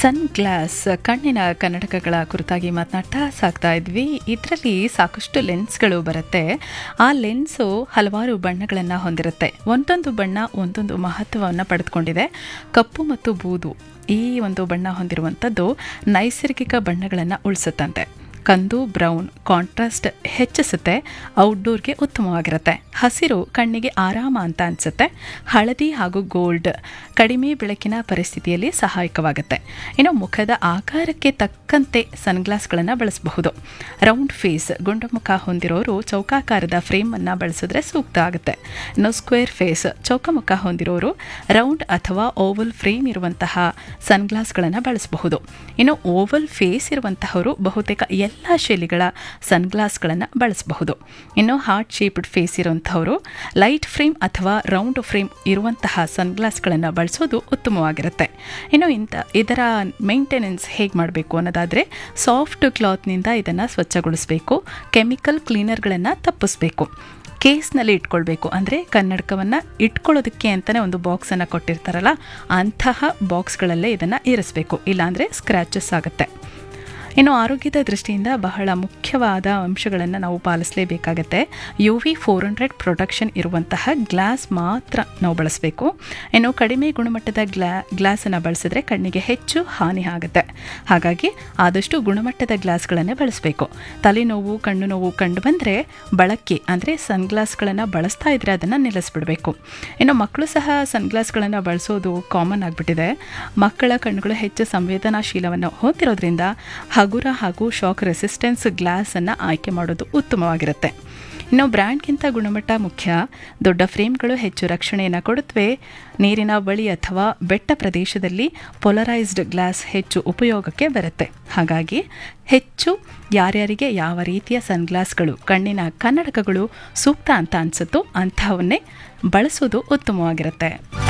ಸನ್ glass ಕಣ್ಣಿನ ಕನ್ನಡಕಗಳ ಕುರಿತಾಗಿ ಮಾತನಾಡ್ತಾ ಸಾಕ್ತಾ ಇದ್ವಿ ಇದರಲ್ಲಿ ಸಾಕಷ್ಟು ಲೆನ್ಸ್ಗಳು ಬರುತ್ತೆ ಆ ಲೆನ್ಸು ಹಲವಾರು ಬಣ್ಣಗಳನ್ನು ಹೊಂದಿರುತ್ತೆ ಒಂದೊಂದು ಬಣ್ಣ ಒಂದೊಂದು ಮಹತ್ವವನ್ನು ಪಡೆದುಕೊಂಡಿದೆ ಕಪ್ಪು ಮತ್ತು ಬೂದು ಈ ಒಂದು ಬಣ್ಣ ಹೊಂದಿರುವಂಥದ್ದು ನೈಸರ್ಗಿಕ ಬಣ್ಣಗಳನ್ನು ಉಳಿಸುತ್ತಂತೆ ಕಂದು ಬ್ರೌನ್ ಕಾಂಟ್ರಾಸ್ಟ್ ಹೆಚ್ಚಿಸುತ್ತೆ ಔಟ್ಡೋರ್ಗೆ ಉತ್ತಮವಾಗಿರುತ್ತೆ ಹಸಿರು ಕಣ್ಣಿಗೆ ಆರಾಮ ಅಂತ ಅನಿಸುತ್ತೆ ಹಳದಿ ಹಾಗೂ ಗೋಲ್ಡ್ ಕಡಿಮೆ ಬೆಳಕಿನ ಪರಿಸ್ಥಿತಿಯಲ್ಲಿ ಸಹಾಯಕವಾಗುತ್ತೆ ಇನ್ನು ಮುಖದ ಆಕಾರಕ್ಕೆ ತಕ್ಕಂತೆ ಸನ್ಗ್ಲಾಸ್ಗಳನ್ನು ಬಳಸಬಹುದು ರೌಂಡ್ ಫೇಸ್ ಗುಂಡು ಮುಖ ಹೊಂದಿರೋರು ಚೌಕಾಕಾರದ ಫ್ರೇಮನ್ನು ಬಳಸಿದ್ರೆ ಸೂಕ್ತ ಆಗುತ್ತೆ ಇನ್ನು ಸ್ಕ್ವೇರ್ ಫೇಸ್ ಚೌಕಮುಖ ಹೊಂದಿರೋರು ರೌಂಡ್ ಅಥವಾ ಓವಲ್ ಫ್ರೇಮ್ ಇರುವಂತಹ ಸನ್ಗ್ಲಾಸ್ಗಳನ್ನು ಬಳಸಬಹುದು ಇನ್ನು ಓವಲ್ ಫೇಸ್ ಇರುವಂತಹವರು ಬಹುತೇಕ ಎಲ್ಲ ಶೈಲಿಗಳ ಸನ್ಗ್ಲಾಸ್ಗಳನ್ನು ಬಳಸಬಹುದು ಇನ್ನು ಹಾರ್ಟ್ ಶೇಪ್ಡ್ ಫೇಸ್ ಇರುವಂತಹವರು ಲೈಟ್ ಫ್ರೇಮ್ ಅಥವಾ ರೌಂಡ್ ಫ್ರೇಮ್ ಇರುವಂತಹ ಸನ್ಗ್ಲಾಸ್ಗಳನ್ನು ಬಳಸೋದು ಉತ್ತಮವಾಗಿರುತ್ತೆ ಇನ್ನು ಇಂಥ ಇದರ ಮೇಂಟೆನೆನ್ಸ್ ಹೇಗೆ ಮಾಡಬೇಕು ಅನ್ನೋದಾದರೆ ಸಾಫ್ಟ್ ಕ್ಲಾತ್ನಿಂದ ಇದನ್ನು ಸ್ವಚ್ಛಗೊಳಿಸಬೇಕು ಕೆಮಿಕಲ್ ಕ್ಲೀನರ್ಗಳನ್ನು ತಪ್ಪಿಸ್ಬೇಕು ಕೇಸ್ನಲ್ಲಿ ಇಟ್ಕೊಳ್ಬೇಕು ಅಂದರೆ ಕನ್ನಡಕವನ್ನು ಇಟ್ಕೊಳ್ಳೋದಕ್ಕೆ ಅಂತಲೇ ಒಂದು ಬಾಕ್ಸನ್ನು ಕೊಟ್ಟಿರ್ತಾರಲ್ಲ ಅಂತಹ ಬಾಕ್ಸ್ಗಳಲ್ಲೇ ಇದನ್ನು ಇರಿಸಬೇಕು ಇಲ್ಲಾಂದರೆ ಸ್ಕ್ರ್ಯಾಚಸ್ ಆಗುತ್ತೆ ಇನ್ನು ಆರೋಗ್ಯದ ದೃಷ್ಟಿಯಿಂದ ಬಹಳ ಮುಖ್ಯವಾದ ಅಂಶಗಳನ್ನು ನಾವು ಪಾಲಿಸಲೇಬೇಕಾಗತ್ತೆ U V four hundred protection ಇರುವಂತಹ ಗ್ಲಾಸ್ ಮಾತ್ರ ನಾವು ಬಳಸಬೇಕು ಇನ್ನು ಕಡಿಮೆ ಗುಣಮಟ್ಟದ ಗ್ಲಾ ಗ್ಲಾಸನ್ನು ಬಳಸಿದ್ರೆ ಕಣ್ಣಿಗೆ ಹೆಚ್ಚು ಹಾನಿ ಆಗುತ್ತೆ ಹಾಗಾಗಿ ಆದಷ್ಟು ಗುಣಮಟ್ಟದ ಗ್ಲಾಸ್ಗಳನ್ನೇ ಬಳಸಬೇಕು ತಲೆನೋವು ಕಣ್ಣು ನೋವು ಕಂಡು ಬಂದರೆ ಬಳಕೆ ಅಂದರೆ ಸನ್ಗ್ಲಾಸ್ಗಳನ್ನು ಬಳಸ್ತಾ ಇದ್ರೆ ಅದನ್ನು ನಿಲ್ಲಿಸ್ಬಿಡಬೇಕು ಇನ್ನು ಮಕ್ಕಳು ಸಹ ಸನ್ಗ್ಲಾಸ್ಗಳನ್ನು ಬಳಸೋದು ಕಾಮನ್ ಆಗಿಬಿಟ್ಟಿದೆ ಮಕ್ಕಳ ಕಣ್ಣುಗಳು ಹೆಚ್ಚು ಸಂವೇದನಾಶೀಲವನ್ನು ಹೊಂದಿರೋದ್ರಿಂದ ಹಗುರ ಹಾಗೂ ಶಾಕ್ ರೆಸಿಸ್ಟೆನ್ಸ್ ಗ್ಲಾಸನ್ನು ಆಯ್ಕೆ ಮಾಡೋದು ಉತ್ತಮವಾಗಿರುತ್ತೆ ಇನ್ನು ಬ್ರ್ಯಾಂಡ್ಗಿಂತ ಗುಣಮಟ್ಟ ಮುಖ್ಯ ದೊಡ್ಡ ಫ್ರೇಮ್ಗಳು ಹೆಚ್ಚು ರಕ್ಷಣೆಯನ್ನು ಕೊಡುತ್ತವೆ ನೀರಿನ ಬಳಿ ಅಥವಾ ಬೆಟ್ಟ ಪ್ರದೇಶದಲ್ಲಿ ಪೊಲರೈಸ್ಡ್ ಗ್ಲಾಸ್ ಹೆಚ್ಚು ಉಪಯೋಗಕ್ಕೆ ಬರುತ್ತೆ ಹಾಗಾಗಿ ಹೆಚ್ಚು ಯಾರ್ಯಾರಿಗೆ ಯಾವ ರೀತಿಯ ಸನ್ಗ್ಲಾಸ್ಗಳು ಕಣ್ಣಿನ ಕನ್ನಡಕಗಳು ಸೂಕ್ತ ಅಂತ ಅನಿಸುತ್ತೋ ಅಂಥವನ್ನೇ ಬಳಸೋದು ಉತ್ತಮವಾಗಿರುತ್ತೆ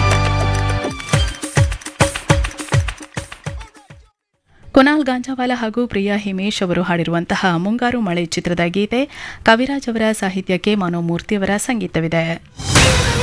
ಕುನಾಲ್ ಗಾಂಜಾವಾಲ ಹಾಗೂ ಪ್ರಿಯಾ ಹಿಮೇಶ್ ಅವರು ಹಾಡಿರುವಂತಹ ಮುಂಗಾರು ಮಳೆ ಚಿತ್ರದ ಗೀತೆ ಕವಿರಾಜ್ ಅವರ ಸಾಹಿತ್ಯಕ್ಕೆ ಮನೋಮೂರ್ತಿಯವರ ಸಂಗೀತವಿದೆ